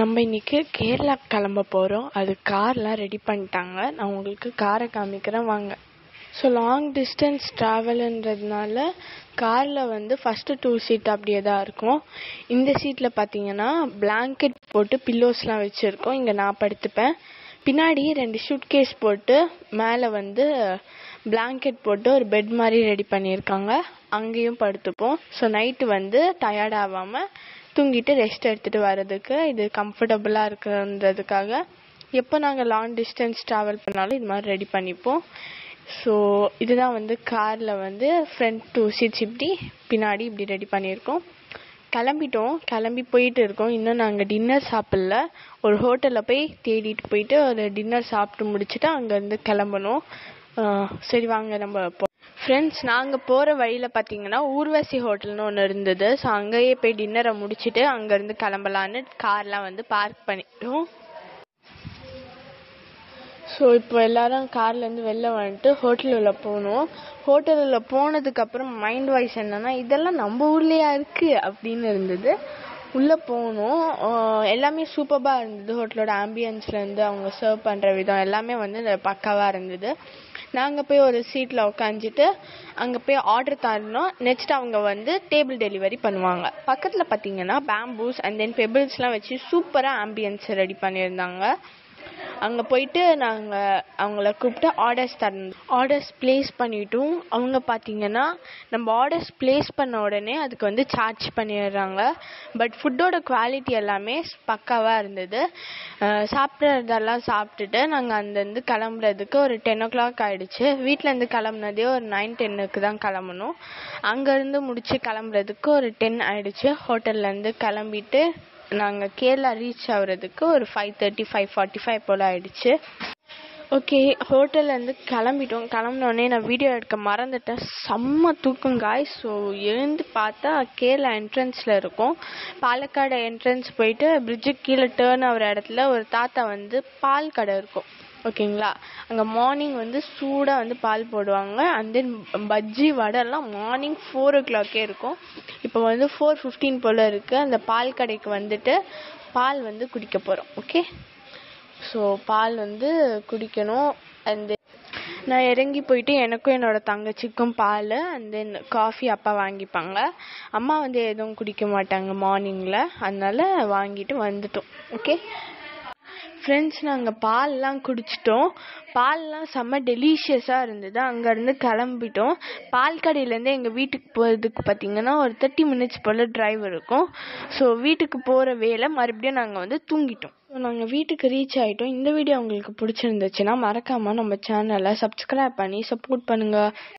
நம்ம இன்னைக்கு கேரளா கிளம்ப போகிறோம் அது கார்லாம் ரெடி பண்ணிட்டாங்க நான் உங்களுக்கு காரை காமிக்கிறேன் வாங்க ஸோ லாங் டிஸ்டன்ஸ் ட்ராவலுன்றதுனால காரில் வந்து ஃபஸ்ட்டு டூ சீட் அப்படியே தான் இருக்கும் இந்த சீட்டில் பார்த்தீங்கன்னா பிளாங்கெட் போட்டு பில்லோஸ்லாம் வச்சுருக்கோம் இங்கே நான் படுத்துப்பேன் பின்னாடி ரெண்டு ஷூட்கேஸ் போட்டு மேலே வந்து பிளாங்கெட் போட்டு ஒரு பெட் மாதிரி ரெடி பண்ணியிருக்காங்க அங்கேயும் படுத்துப்போம் ஸோ நைட்டு வந்து டயர்ட் ஆகாமல் தூங்கிட்டு ரெஸ்ட் எடுத்துகிட்டு வர்றதுக்கு இது கம்ஃபர்டபுளாக இருக்குன்றதுக்காக எப்போ நாங்கள் லாங் டிஸ்டன்ஸ் ட்ராவல் பண்ணாலும் இது மாதிரி ரெடி பண்ணிப்போம் ஸோ இதுதான் வந்து காரில் வந்து ஃப்ரண்ட் டூ சீட்ஸ் இப்படி பின்னாடி இப்படி ரெடி பண்ணியிருக்கோம் கிளம்பிட்டோம் கிளம்பி போயிட்டு இருக்கோம் இன்னும் நாங்கள் டின்னர் சாப்பிடல ஒரு ஹோட்டலில் போய் தேடிட்டு போயிட்டு ஒரு டின்னர் சாப்பிட்டு முடிச்சுட்டு அங்கேருந்து கிளம்பணும் சரி வாங்க நம்ம போ ஃப்ரெண்ட்ஸ் நாங்கள் போகிற வழியில் பார்த்தீங்கன்னா ஊர்வசி ஹோட்டல்னு ஒன்று இருந்தது ஸோ அங்கேயே போய் டின்னரை முடிச்சுட்டு அங்கேருந்து கிளம்பலான்னு கார்லாம் வந்து பார்க் பண்ணிட்டோம் ஸோ இப்போ எல்லாரும் கார்லேருந்து வெளில வந்துட்டு ஹோட்டல் உள்ள போகணும் ஹோட்டல் உள்ள போனதுக்கப்புறம் மைண்ட் வாய்ஸ் என்னன்னா இதெல்லாம் நம்ம ஊர்லேயா இருக்குது அப்படின்னு இருந்தது உள்ளே போகணும் எல்லாமே சூப்பராக இருந்தது ஹோட்டலோட ஆம்பியன்ஸ்லேருந்து அவங்க சர்வ் பண்ணுற விதம் எல்லாமே வந்து பக்காவாக இருந்தது நாங்கள் போய் ஒரு சீட்டில் உட்காந்துட்டு அங்கே போய் ஆர்டர் தரணும் நெக்ஸ்ட் அவங்க வந்து டேபிள் டெலிவரி பண்ணுவாங்க பக்கத்தில் பார்த்தீங்கன்னா பேம்பூஸ் அண்ட் தென் பெபிள்ஸ்லாம் வச்சு சூப்பராக ஆம்பியன்ஸ் ரெடி பண்ணியிருந்தாங்க அங்கே போயிட்டு நாங்கள் அவங்கள கூப்பிட்டு ஆர்டர்ஸ் தரணும் ஆர்டர்ஸ் ப்ளேஸ் பண்ணிட்டோம் அவங்க பார்த்தீங்கன்னா நம்ம ஆர்டர்ஸ் ப்ளேஸ் பண்ண உடனே அதுக்கு வந்து சார்ஜ் பண்ணிடுறாங்க பட் ஃபுட்டோட குவாலிட்டி எல்லாமே பக்காவாக இருந்தது சாப்பிட்றதெல்லாம் சாப்பிட்டுட்டு நாங்கள் அங்கேருந்து கிளம்புறதுக்கு ஒரு டென் ஓ கிளாக் ஆகிடுச்சு வீட்டிலேருந்து கிளம்புனதே ஒரு நைன் டென்னுக்கு தான் கிளம்பணும் அங்கேருந்து முடிச்சு கிளம்புறதுக்கு ஒரு டென் ஆகிடுச்சு ஹோட்டல்லேருந்து கிளம்பிட்டு நாங்கள் கேரளா ரீச் ஆகுறதுக்கு ஒரு five thirty five forty five போல் ஆயிடுச்சு ஓகே ஹோட்டல்லேருந்து கிளம்பிட்டோம் கிளம்பினோடனே நான் வீடியோ எடுக்க மறந்துட்டேன் செம்ம தூக்கம் காய் ஸோ எழுந்து பார்த்தா கேரளா என்ட்ரன்ஸில் இருக்கும் பாலக்காடு என்ட்ரன்ஸ் போயிட்டு பிரிட்ஜுக்கு கீழே டேர்ன் ஆகிற இடத்துல ஒரு தாத்தா வந்து பால் கடை இருக்கும் ஓகேங்களா அங்கே மார்னிங் வந்து சூடாக வந்து பால் போடுவாங்க அண்ட் தென் பஜ்ஜி வடைலாம் மார்னிங் ஃபோர் ஓ கிளாக்கே இருக்கும் இப்போ வந்து ஃபோர் ஃபிஃப்டீன் போல் இருக்குது அந்த பால் கடைக்கு வந்துட்டு பால் வந்து குடிக்க போகிறோம் ஓகே ஸோ பால் வந்து குடிக்கணும் அண்ட் நான் இறங்கி போயிட்டு எனக்கும் என்னோட தங்கச்சிக்கும் பால் அண்ட் தென் காஃபி அப்பா வாங்கிப்பாங்க அம்மா வந்து எதுவும் குடிக்க மாட்டாங்க மார்னிங்கில் அதனால வாங்கிட்டு வந்துட்டோம் ஓகே ஃப்ரெண்ட்ஸ் நாங்கள் பால்லாம் குடிச்சிட்டோம் பால்லாம் செம்ம டெலிஷியஸாக இருந்தது அங்கேருந்து கிளம்பிட்டோம் பால் கடையிலேருந்து எங்கள் வீட்டுக்கு போகிறதுக்கு பார்த்தீங்கன்னா ஒரு தேர்ட்டி மினிட்ஸ் போல் டிரைவ் இருக்கும் ஸோ வீட்டுக்கு போகிற வேலை மறுபடியும் நாங்கள் வந்து தூங்கிட்டோம் நாங்கள் வீட்டுக்கு ரீச் ஆகிட்டோம் இந்த வீடியோ உங்களுக்கு பிடிச்சிருந்துச்சுன்னா மறக்காமல் நம்ம சேனலை சப்ஸ்கிரைப் பண்ணி சப்போர்ட் பண்ணுங்கள்